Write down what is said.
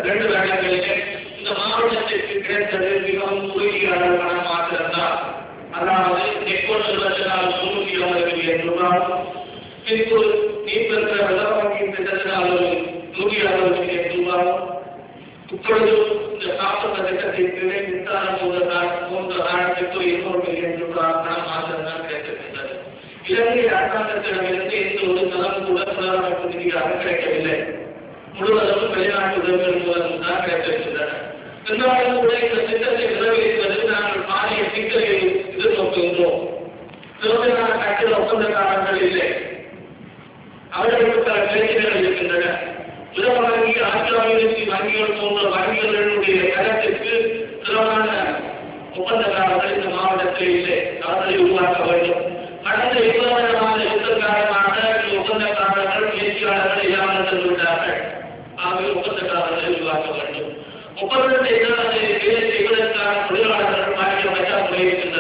ரெண்டு வேலைகளிலே இந்த மாவட்டத்திற்கு கிடைத்தது மிகவும் குறுகிய அளவான மாத்திரம்தான் அதாவது நெற்கொள்வதனால் தொண்ணூத்தி ஒன்பது மில்லியன் ரூபாய் பின்பு நீர்பெற்ற வெள்ளவாங்கியின் திட்டத்தினால் ஒரு நூற்றி அறுபது மில்லியன் ரூபாய் இப்பொழுது இந்த காப்பந்த திட்டத்திற்கு மின்சார மூலத்தால் மூன்று ஆயிரத்துக்கு இருநூறு மில்லியன் ரூபாய் பணம் மாத்திரம்தான் கிடைத்திருக்கின்றது இலங்கை அரசாங்கத்திடமிருந்து எந்த ஒரு நலம் கூட புனரமைப்பு நிதியாக கிடைக்கவில்லை முழுவதும் வெளிநாட்டு உதவிகள் மூலம் தான் கிடைத்திருக்கின்றன இருந்தாலும் கூட இந்த திட்டத்தை நிறைவேற்றுவது நாங்கள் பாரிய சிக்கலை எதிர்நோக்குகின்றோம் சிறப்பான கட்டிட ஒப்பந்தக்காரர்கள் இல்லை அவர்களுக்கு பல பிரச்சனைகள் இருக்கின்றன உலக வங்கி ஆசிராவிலிருந்து வங்கிகள் போன்ற வங்கிகளுடைய தரத்திற்கு சிறப்பான ஒப்பந்தக்காரர்கள் இந்த மாவட்டத்தில் இல்லை அவர்களை உருவாக்க வேண்டும் கடந்த இருபது மாத யுத்த காரணமாக இந்த ஒப்பந்தக்காரர்கள் முயற்சியாளர்கள் இல்லாமல் சென்றுவிட்டார்கள் ஆகவே ஒப்பந்தக்காரர்களை உருவாக்க வேண்டும் ஒப்பந்தத்தை வேலை செய்வதற்கான தொழிலாளர்கள் மாற்றி அமைச்சா முறையில்